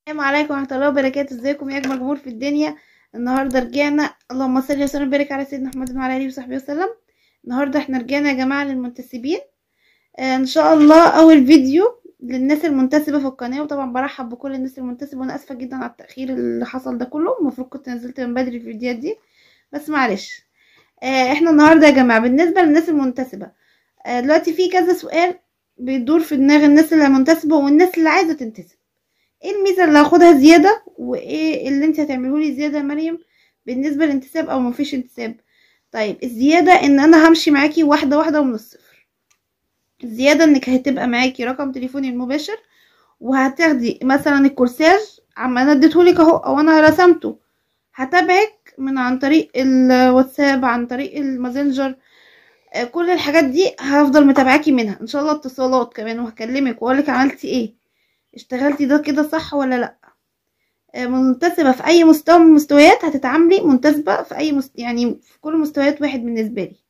السلام عليكم ورحمة الله وبركاته ازيكم يا اجمل جمهور في الدنيا النهارده رجعنا اللهم صل وسلم وبارك على سيدنا محمد وعلى اله وصحبه وسلم النهارده احنا رجعنا يا جماعه للمنتسبين آه ان شاء الله اول فيديو للناس المنتسبه في القناه وطبعا برحب بكل الناس المنتسبه وانا اسفه جدا على التاخير اللي حصل ده كله المفروض كنت نزلت من بدري في الفيديوهات دي بس معلش آه احنا النهارده يا جماعه بالنسبه للناس المنتسبه آه دلوقتي في كذا سؤال بيدور في دماغ الناس اللي منتسبه والناس اللي عايزه تنتسب ايه الميزه اللي هاخدها زياده وايه اللي انت هتعمله لي زياده يا مريم بالنسبه للانتساب او مفيش انتساب طيب الزياده ان انا همشي معاكي واحده واحده ومن الصفر الزياده انك هتبقى معاكي رقم تليفوني المباشر وهتاخدي مثلا الكورساج عما انا اديتهولك اهو او انا رسمته هتابعك من عن طريق الواتساب عن طريق الماسنجر آه، كل الحاجات دي هفضل متابعاكي منها ان شاء الله اتصالات كمان وهكلمك واقولك عملتي ايه اشتغلتي ده كده صح ولا لا آه، منتسبة في اي مستوى من المستويات هتتعاملي منتسبة في اي مست... يعني في كل مستويات واحد بالنسبة لي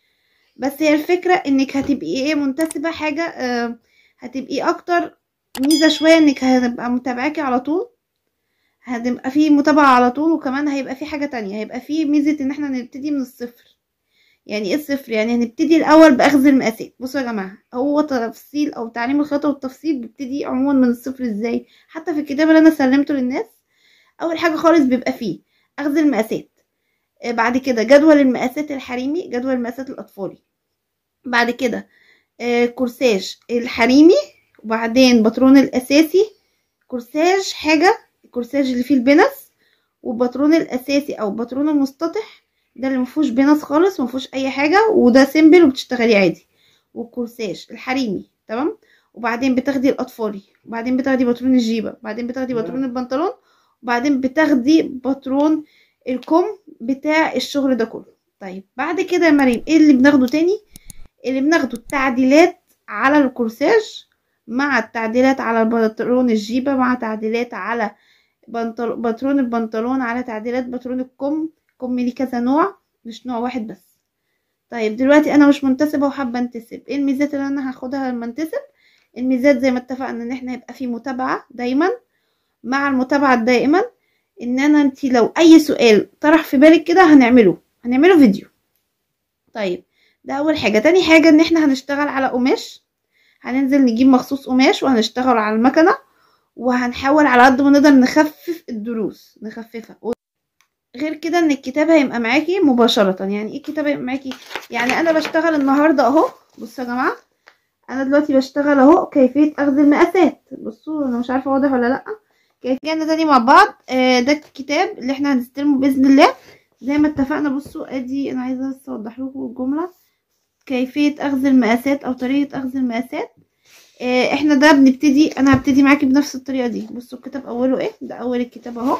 بس هي الفكرة انك هتبقي ايه منتسبة حاجة آه، هتبقي اكتر ميزة شوية انك هتبقى متابعاكي على طول هتبقى في متابعة على طول وكمان هيبقى في حاجة تانية هيبقى في ميزة ان احنا نبتدي من الصفر يعني ايه الصفر يعني هنبتدي الاول باخذ المقاسات بصوا يا جماعه هو تفصيل او تعليم الخياطه والتفصيل بيبتدي عموما من الصفر ازاي حتى في الكتاب اللي انا سلمته للناس اول حاجه خالص بيبقى فيه اخذ المقاسات آه، بعد كده جدول المقاسات الحريمي جدول المقاسات الاطفالي بعد كده آه، كورساج الحريمي وبعدين باترون الاساسي كورساج حاجه الكورساج اللي فيه البنس والباترون الاساسي او باترون المستطح ده اللي مفهوش بنص خالص مفهوش اي حاجه وده سيمبل وبتشتغلي عادي والكورساج الحريمي تمام وبعدين بتاخدي الاطفالي وبعدين بتاخدي باترون الجيبه وبعدين بتاخدي باترون البنطلون وبعدين بتاخدي باترون الكم بتاع الشغل ده كله طيب بعد كده يا مريم ايه اللي بناخده تاني اللي بناخده التعديلات على الكورساج مع التعديلات على باترون الجيبه مع تعديلات على بنطل... باترون البنطلون على تعديلات باترون الكم كم ليه كذا نوع مش نوع واحد بس طيب دلوقتي انا مش منتسبه وحابه انتسب ايه الميزات اللي انا هاخدها لما انتسب الميزات زي ما اتفقنا ان احنا يبقى في متابعه دايما مع المتابعه دائما ان انا انت لو اي سؤال طرح في بالك كده هنعمله هنعمله فيديو طيب ده اول حاجه تاني حاجه ان احنا هنشتغل على قماش هننزل نجيب مخصوص قماش وهنشتغل على المكنه وهنحاول على قد ما نقدر نخفف الدروس نخففها غير كده ان الكتاب هيبقى معاكي مباشرة يعني ايه الكتاب هيبقى معاكي يعني انا بشتغل النهاردة اهو بصوا يا جماعة انا دلوقتي بشتغل اهو كيفية اخذ المقاسات بصوا انا مش عارفة واضح ولا لا رجعنا تاني مع بعض آه ده الكتاب اللي احنا هنستلمه باذن الله زي ما اتفقنا بصوا ادي انا عايزة بس اوضح لكم الجملة كيفية اخذ المقاسات او طريقة اخذ المقاسات آه احنا ده بنبتدي انا هبتدي معاكي بنفس الطريقة دي بصوا الكتاب اوله ايه ده اول الكتاب اهو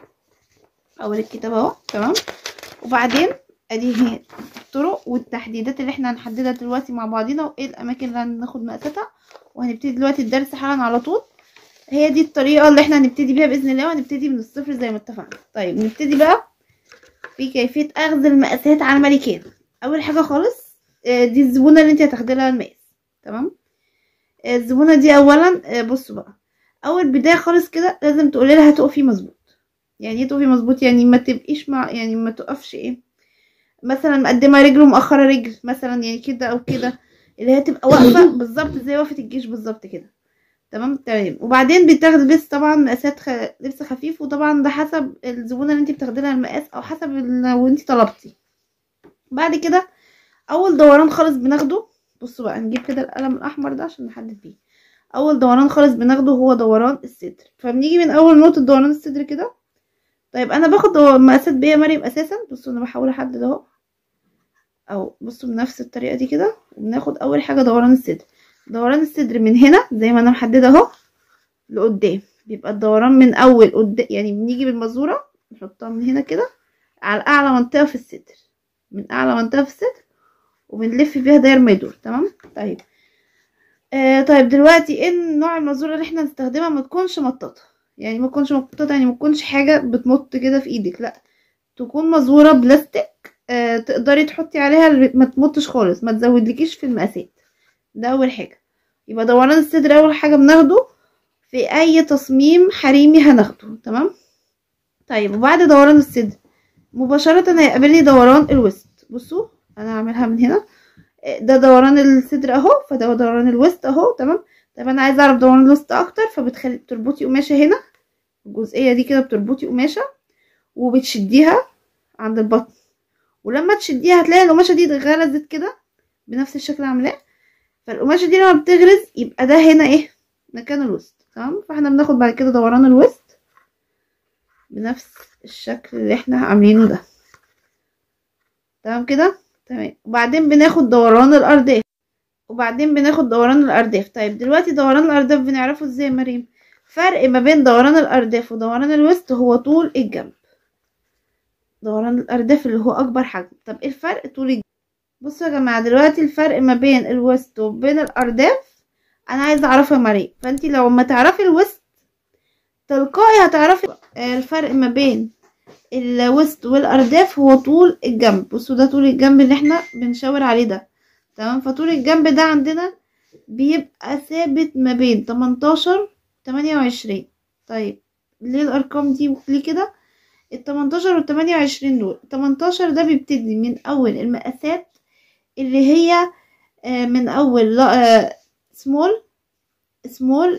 اول الكتاب اهو تمام وبعدين ادي هي الطرق والتحديدات اللي احنا هنحددها دلوقتي مع بعضينا وايه الاماكن اللي هناخد مقاساتها وهنبتدي دلوقتي الدرس حالا على طول هي دي الطريقه اللي احنا هنبتدي بيها باذن الله وهنبتدي من الصفر زي ما اتفقنا طيب نبتدي بقى في كيفيه اخذ المقاسات على الملكين اول حاجه خالص آه، دي الزبونه اللي انت هتاخدي لها المقاس تمام آه، الزبونه دي اولا آه، بصوا بقى اول بدايه خالص كده لازم تقولي لها هتقفي مظبوط يعني ايه تقفي مظبوط يعني ما تبقيش مع يعني ما تقفش ايه مثلا مقدمه رجل ومؤخره رجل مثلا يعني كده او كده اللي هي تبقى واقفه بالظبط زي وقفه الجيش بالظبط كده تمام تمام وبعدين بتاخد لبس طبعا مقاسات خ... لبس خفيف وطبعا ده حسب الزبونه اللي انت بتاخدي لها المقاس او حسب ال... لو انت طلبتي بعد كده اول دوران خالص بناخده بصوا بقى نجيب كده القلم الاحمر ده عشان نحدد بيه اول دوران خالص بناخده هو دوران الصدر فبنيجي من اول نقطه دوران الصدر كده طيب انا باخد مقاسات بيا مريم اساسا بصوا انا بحاول احدد اهو او بصوا بنفس الطريقه دي كده وبناخد اول حاجه دوران الصدر دوران الصدر من هنا زي ما انا محدده اهو لقدام بيبقى الدوران من اول قدام يعني بنيجي بالمزوره نحطها من هنا كده على اعلى منطقه في الصدر من اعلى منطقه في الصدر وبنلف بيها داير ما يدور تمام طيب آه طيب دلوقتي ايه نوع المزوره اللي احنا هنستخدمها ما تكونش مطاطه يعني ما تكونش مطاطه يعني ما تكونش حاجه بتمط كده في ايدك لا تكون مزوره بلاستيك آه تقدري تحطي عليها اللي ما تمطش خالص ما تزودلكيش في المقاسات ده اول حاجه يبقى دوران الصدر اول حاجه بناخده في اي تصميم حريمي هناخده تمام طيب وبعد دوران الصدر مباشرة هيقابلني دوران الوسط بصوا انا هعملها من هنا ده دوران الصدر اهو فده دوران الوسط اهو تمام طيب انا عايزه اعرف دوران الوسط اكتر فبتخلي بتربطي قماشه هنا الجزئيه دي كده بتربطي قماشه وبتشديها عند البطن ولما تشديها هتلاقي القماشه دي اتغرزت كده بنفس الشكل اللي عاملاه فالقماشه دي لما بتغرز يبقى ده هنا ايه مكان الوسط تمام فاحنا بناخد بعد كده دوران الوسط بنفس الشكل اللي احنا عاملينه ده تمام كده تمام وبعدين بناخد دوران الارداف وبعدين بناخد دوران الارداف طيب دلوقتي دوران الارداف بنعرفه ازاي يا مريم فرق ما بين دوران الارداف ودوران الوسط هو طول الجنب دوران الارداف اللي هو اكبر حجم طب ايه الفرق طول الجنب بصوا يا جماعه دلوقتي الفرق ما بين الوسط وبين الارداف انا عايزه اعرفه يا مريم فانت لو ما تعرفي الوسط تلقائي هتعرفي الفرق ما بين الوسط والارداف هو طول الجنب بصوا ده طول الجنب اللي احنا بنشاور عليه ده تمام فطول الجنب ده عندنا بيبقى ثابت ما بين 18 28 طيب ليه الارقام دي ليه كده ال 18 وال 28 دول 18 ده بيبتدي من اول المقاسات اللي هي من اول سمول سمول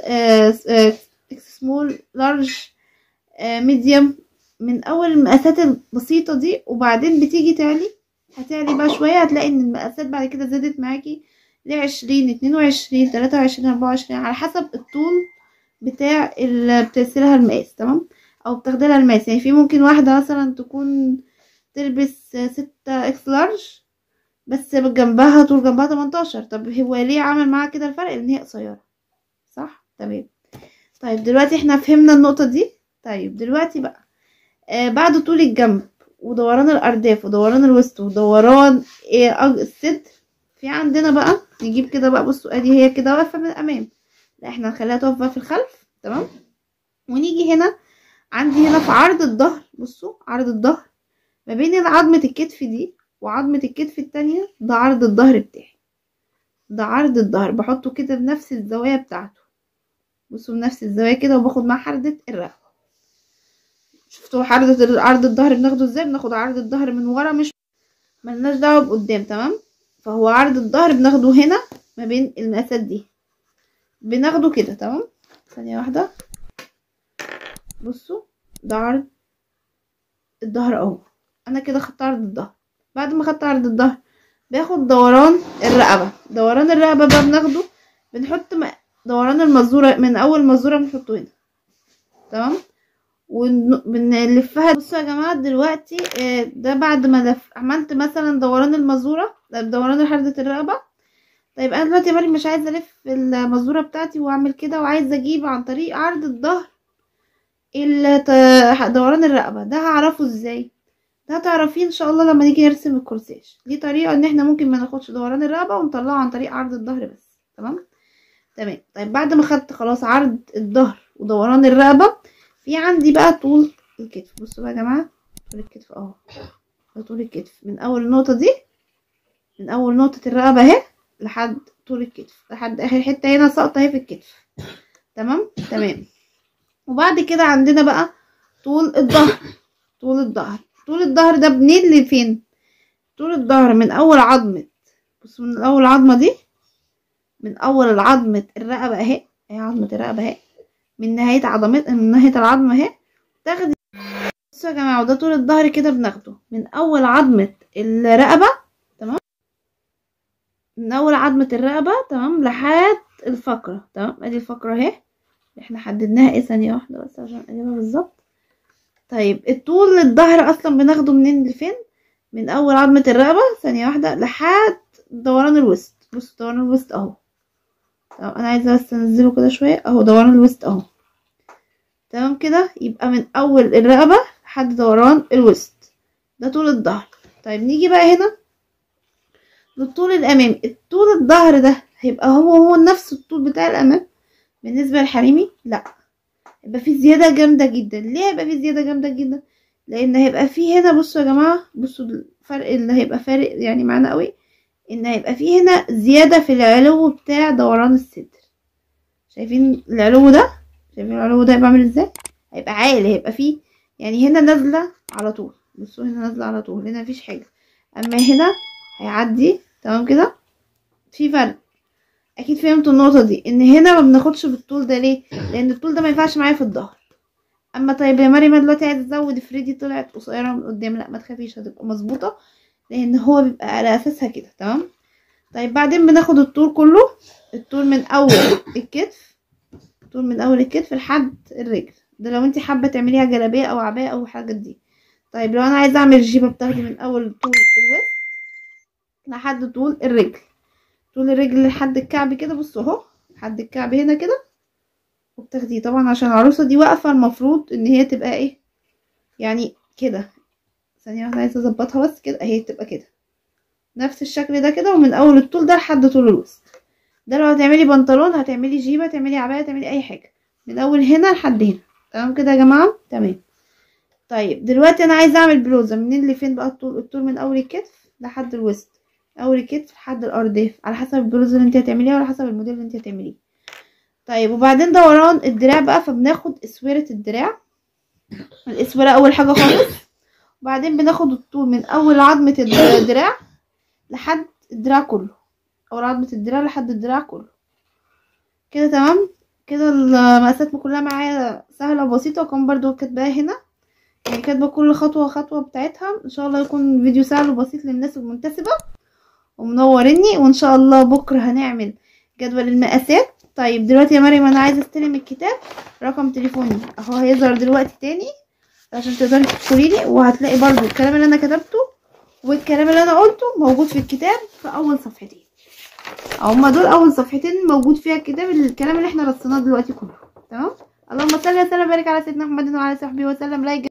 سمول لارج ميديوم من اول المقاسات البسيطة دي وبعدين بتيجي تعلي هتعلي بقى شوية هتلاقي ان المقاسات بعد كده زادت معاكي لعشرين اتنين وعشرين تلاتة وعشرين اربعة وعشرين على حسب الطول بتاع اللي بترسلها المقاس تمام او بتاخدلها المقاس يعني في ممكن واحدة مثلا تكون تلبس ستة اكس لارج بس جنبها طول جنبها تمنتاشر طب هو ليه عمل معاها كده الفرق لان هي قصيرة صح تمام طيب دلوقتي احنا فهمنا النقطة دي طيب دلوقتي بقى آه بعد طول الجنب ودوران الارداف ودوران الوسط ودوران إيه الصدر في عندنا بقى نجيب كده بقى بصوا ادي هي كده واقفه من الامام لا احنا هنخليها تقف بقى في الخلف تمام ونيجي هنا عندي هنا في عرض الظهر بصوا عرض الظهر ما بين عظمه الكتف دي وعظمه الكتف التانية ده عرض الظهر بتاعي ده عرض الظهر بحطه كده بنفس الزوايا بتاعته بصوا بنفس الزوايا كده وباخد معاه حردة الرقبة شفتوا عرض عرض الظهر بناخده ازاي بناخد عرض الظهر من ورا مش ملناش دعوه بقدام تمام فهو عرض الظهر بناخده هنا ما بين المقاسات دي بناخده كده تمام ثانيه واحده بصوا ده عرض الظهر اهو انا كده خدت عرض الظهر بعد ما خدت عرض الظهر باخد دوران الرقبه دوران الرقبه بقى بناخده بنحط دوران المزوره من اول مزوره بنحطه هنا تمام وبنلفها بصوا يا جماعه دلوقتي ده بعد ما لف عملت مثلا دوران المزوره دوران حردة الرقبه طيب انا دلوقتي مالي مش عايزه الف المزوره بتاعتي واعمل كده وعايزه اجيب عن طريق عرض الظهر دوران الرقبه ده هعرفه ازاي ده هتعرفيه ان شاء الله لما نيجي نرسم الكورساج دي طريقه ان احنا ممكن ما ناخدش دوران الرقبه ونطلعه عن طريق عرض الظهر بس تمام تمام طيب بعد ما خدت خلاص عرض الظهر ودوران الرقبه في عندي بقى طول الكتف بصوا بقى يا جماعه طول الكتف اهو ده طول الكتف من اول النقطه دي من اول نقطه الرقبه اهي لحد طول الكتف لحد اخر حته هنا ساقطه اهي في الكتف تمام تمام وبعد كده عندنا بقى طول الظهر طول الظهر طول الظهر ده منين لفين طول الظهر من اول عظمه بصوا من اول عظمه دي من اول عظمه الرقبه اهي اهي عظمه الرقبه اهي من نهاية عظمت من ناحية العظمة اهي تاخدي بصوا يا جماعة وده طول الظهر كده بناخده من أول عظمة الرقبة تمام من أول عظمة الرقبة تمام لحد الفقرة تمام ادي الفقرة اهي احنا حددناها ايه ثانية واحدة بس عشان اجيبها بالظبط طيب الطول الظهر اصلا بناخده منين لفين من أول عظمة الرقبة ثانية واحدة لحد دوران الوسط بصوا دوران الوسط اهو طب انا عايزه بس انزله كده شويه اهو دوران الوسط اهو تمام كده يبقى من اول الرقبه لحد دوران الوسط ده طول الظهر طيب نيجي بقى هنا للطول الامامي الطول الظهر ده هيبقى هو هو نفس الطول بتاع الامام بالنسبه للحريمي لا يبقى في زياده جامده جدا ليه هيبقى في زياده جامده جدا لان هيبقى في هنا بصوا يا جماعه بصوا الفرق اللي هيبقى فارق يعني معانا قوي ان هيبقى في هنا زياده في العلو بتاع دوران الصدر شايفين العلو ده شايفين العلو ده هيبقى عامل ازاي هيبقى عالي هيبقى فيه يعني هنا نازله على طول بصوا هنا نازله على طول هنا مفيش حاجه اما هنا هيعدي تمام كده في فرق اكيد فهمتوا النقطه دي ان هنا ما بناخدش بالطول ده ليه لان الطول ده ما ينفعش معايا في الظهر اما طيب يا مريم أنا دلوقتي عايزه ازود فريدي طلعت قصيره من قدام لا ما تخافيش هتبقى مظبوطه لان هو بيبقى على اساسها كده تمام طيب بعدين بناخد الطول كله الطول من اول الكتف الطول من اول الكتف لحد الرجل ده لو انت حابه تعمليها جلابيه او عبايه او الحاجات دي طيب لو انا عايزه اعمل جيبه بتاخدي من اول طول الوسط لحد طول الرجل طول الرجل لحد الكعب كده بصوا اهو لحد الكعب هنا كده وبتاخديه طبعا عشان العروسه دي واقفه المفروض ان هي تبقى ايه يعني كده ثانيه واحده عايزه اظبطها بس كده اهي تبقى كده نفس الشكل ده كده ومن اول الطول ده لحد طول الوسط ده لو هتعملي بنطلون هتعملي جيبه تعملي عبايه تعملي اي حاجه من اول هنا لحد هنا تمام كده يا جماعه تمام طيب دلوقتي انا عايزه اعمل بلوزه منين لفين بقى الطول الطول من اول الكتف لحد الوسط اول الكتف لحد الارداف على حسب البلوزه اللي انت هتعمليها وعلى حسب الموديل اللي انت هتعمليه طيب وبعدين دوران الدراع بقى فبناخد اسوره الدراع الاسوره اول حاجه خالص وبعدين بناخد الطول من اول عظمه الدراع لحد الدراع كله اول عظمه الدراع لحد الدراع كله كده تمام كده المقاسات كلها معايا سهله وبسيطه وكمان برضو كاتباها هنا يعني كاتبه كل خطوه خطوه بتاعتها ان شاء الله يكون فيديو سهل وبسيط للناس المنتسبه ومنورني وان شاء الله بكره هنعمل جدول المقاسات طيب دلوقتي يا مريم انا عايزه استلم الكتاب رقم تليفوني اهو هيظهر دلوقتي تاني عشان تقدري تدخلي لي وهتلاقي برضو الكلام اللي انا كتبته والكلام اللي انا قلته موجود في الكتاب في اول صفحتين هما دول اول صفحتين موجود فيها الكتاب الكلام اللي احنا رصيناه دلوقتي كله تمام اللهم صل وسلم وبارك على سيدنا محمد وعلى صحبه وسلم لا